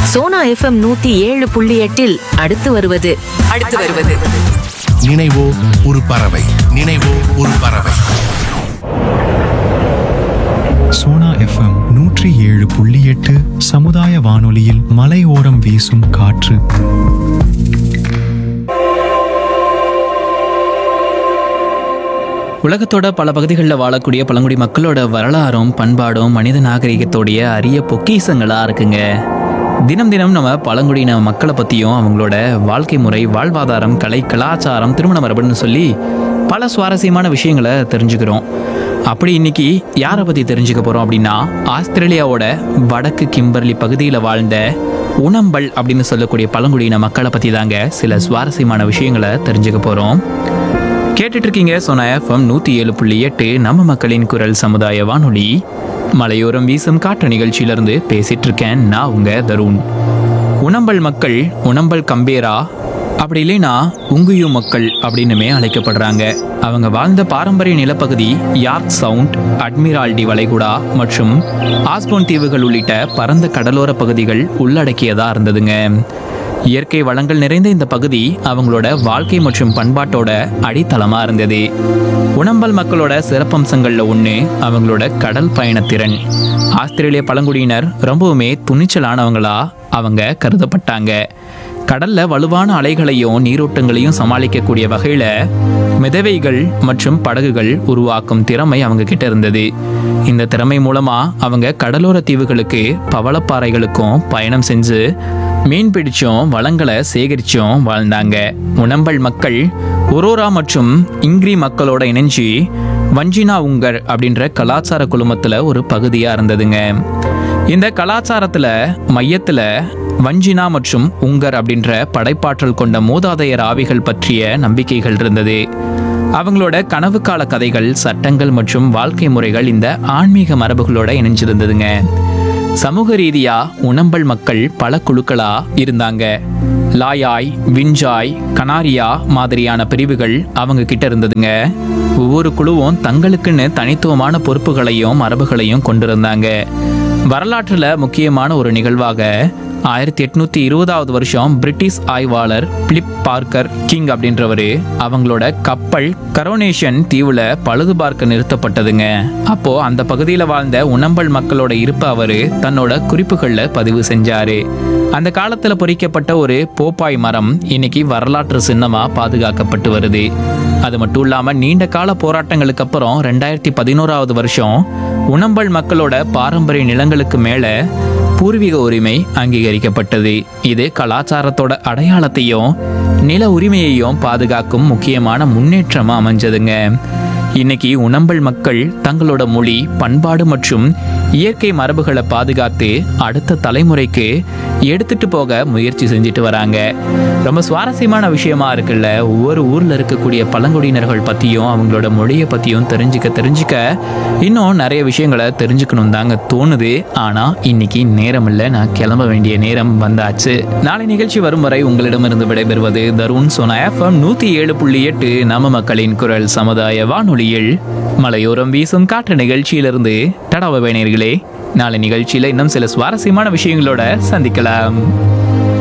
Sona FM நூத்தி ஏழு புள்ளி எட்டில் அடுத்து வருவது அடுத்து வருவது நினைவோ ஒரு பறவை நினைவோ ஒரு பறவை சோனா எஃப்எம் நூற்றி ஏழு புள்ளி எட்டு சமுதாய வானொலியில் மலையோரம் வீசும் காற்று உலகத்தோட பல பகுதிகளில் வாழக்கூடிய பழங்குடி மக்களோட வரலாறும் பண்பாடும் மனித நாகரிகத்தோடைய அரிய பொக்கிஷங்களா இருக்குங்க தினம் தினம் நம்ம பழங்குடியின மக்களை பற்றியும் அவங்களோட வாழ்க்கை முறை வாழ்வாதாரம் கலை கலாச்சாரம் திருமண மரபுன்னு சொல்லி பல சுவாரஸ்யமான விஷயங்களை தெரிஞ்சுக்கிறோம் அப்படி இன்னைக்கு யாரை பற்றி தெரிஞ்சுக்க போகிறோம் அப்படின்னா ஆஸ்திரேலியாவோட வடக்கு கிம்பர்லி பகுதியில் வாழ்ந்த உணம்பல் அப்படின்னு சொல்லக்கூடிய பழங்குடியின மக்களை பற்றி தாங்க சில சுவாரஸ்யமான விஷயங்களை தெரிஞ்சுக்க போகிறோம் கேட்டுட்டு இருக்கீங்க சோனா எஃப்எம் நூற்றி ஏழு புள்ளி எட்டு நம்ம மக்களின் குரல் சமுதாய வானொலி மலையோரம் வீசும் காற்று நிகழ்ச்சியிலிருந்து பேசிட்டு இருக்கேன் நான் உங்க தருண் உணம்பல் மக்கள் உணம்பல் கம்பேரா அப்படி இல்லைன்னா உங்குயு மக்கள் அப்படின்னுமே அழைக்கப்படுறாங்க அவங்க வாழ்ந்த பாரம்பரிய நிலப்பகுதி யார்க் சவுண்ட் அட்மிரால்டி வளைகுடா மற்றும் ஆஸ்போன் தீவுகள் உள்ளிட்ட பரந்த கடலோர பகுதிகள் உள்ளடக்கியதா இருந்ததுங்க இயற்கை வளங்கள் நிறைந்த இந்த பகுதி அவங்களோட வாழ்க்கை மற்றும் பண்பாட்டோட அடித்தளமா இருந்தது உணம்பல் மக்களோட சிறப்பம்சங்கள்ல ஒண்ணு அவங்களோட கடல் பயணத்திறன் ஆஸ்திரேலிய பழங்குடியினர் ரொம்பவுமே துணிச்சலானவங்களா அவங்க கருதப்பட்டாங்க கடல்ல வலுவான அலைகளையும் நீரோட்டங்களையும் சமாளிக்கக்கூடிய வகையில மிதவைகள் மற்றும் படகுகள் உருவாக்கும் திறமை அவங்க கிட்ட இருந்தது இந்த திறமை மூலமா அவங்க கடலோர தீவுகளுக்கு பவளப்பாறைகளுக்கும் பயணம் செஞ்சு மீன் பிடிச்சும் வளங்களை சேகரிச்சும் வாழ்ந்தாங்க உணம்பல் மக்கள் ஒரோரா மற்றும் இங்கிரி மக்களோட இணைஞ்சு வஞ்சினா உங்கர் அப்படின்ற கலாச்சார குழுமத்துல ஒரு பகுதியா இருந்ததுங்க இந்த கலாச்சாரத்துல மையத்துல வஞ்சினா மற்றும் உங்கர் அப்படின்ற படைப்பாற்றல் கொண்ட மூதாதையர் ஆவிகள் பற்றிய நம்பிக்கைகள் இருந்தது அவங்களோட கனவு கால கதைகள் சட்டங்கள் மற்றும் வாழ்க்கை முறைகள் இந்த ஆன்மீக மரபுகளோட இணைஞ்சிருந்ததுங்க சமூக ரீதியா உணம்பல் மக்கள் பல குழுக்களா இருந்தாங்க லாயாய் விஞ்சாய் கனாரியா மாதிரியான பிரிவுகள் அவங்க கிட்ட இருந்ததுங்க ஒவ்வொரு குழுவும் தங்களுக்குன்னு தனித்துவமான பொறுப்புகளையும் மரபுகளையும் கொண்டிருந்தாங்க வரலாற்றுல முக்கியமான ஒரு நிகழ்வாக ஆயிரத்தி எட்நூத்தி இருபதாவது வருஷம் பிரிட்டிஷ் ஆய்வாளர் பிலிப் பார்க்கர் கிங் அப்படின்றவரு அவங்களோட கப்பல் கரோனேஷன் தீவுல பழுது பார்க்க நிறுத்தப்பட்டதுங்க அப்போ அந்த பகுதியில வாழ்ந்த உணம்பல் மக்களோட இருப்பை அவரு தன்னோட குறிப்புகள்ல பதிவு செஞ்சாரு அந்த காலத்துல பொறிக்கப்பட்ட ஒரு போப்பாய் மரம் இன்னைக்கு வரலாற்று சின்னமா பாதுகாக்கப்பட்டு வருது அது மட்டும் இல்லாம நீண்ட கால போராட்டங்களுக்கு அப்புறம் ரெண்டாயிரத்தி பதினோராவது வருஷம் உணம்பல் மக்களோட பாரம்பரிய நிலங்களுக்கு மேல பூர்வீக உரிமை அங்கீகரிக்கப்பட்டது இது கலாச்சாரத்தோட அடையாளத்தையும் நில உரிமையையும் பாதுகாக்கும் முக்கியமான முன்னேற்றமா அமைஞ்சதுங்க இன்னைக்கு உணம்பல் மக்கள் தங்களோட மொழி பண்பாடு மற்றும் இயற்கை மரபுகளை பாதுகாத்து அடுத்த தலைமுறைக்கு எடுத்துட்டு போக முயற்சி செஞ்சுட்டு வராங்க ரொம்ப சுவாரஸ்யமான விஷயமா இருக்குல்ல ஒவ்வொரு ஊர்ல இருக்கக்கூடிய பழங்குடியினர்கள் பத்தியும் அவங்களோட மொழியை பத்தியும் தெரிஞ்சுக்க தெரிஞ்சுக்க இன்னும் நிறைய விஷயங்களை தெரிஞ்சுக்கணும் தாங்க தோணுது ஆனா இன்னைக்கு நேரம் இல்லை நான் கிளம்ப வேண்டிய நேரம் வந்தாச்சு நாளை நிகழ்ச்சி வரும் வரை உங்களிடமிருந்து விடைபெறுவது தருண் சோனா எஃப்எம் நூத்தி ஏழு புள்ளி எட்டு நம்ம மக்களின் குரல் சமுதாய வானொலியில் மலையோரம் வீசும் காற்று நிகழ்ச்சியிலிருந்து டடாவை நேயர்களே நாளை நிகழ்ச்சியில இன்னும் சில சுவாரஸ்யமான விஷயங்களோட சந்திக்கலாம்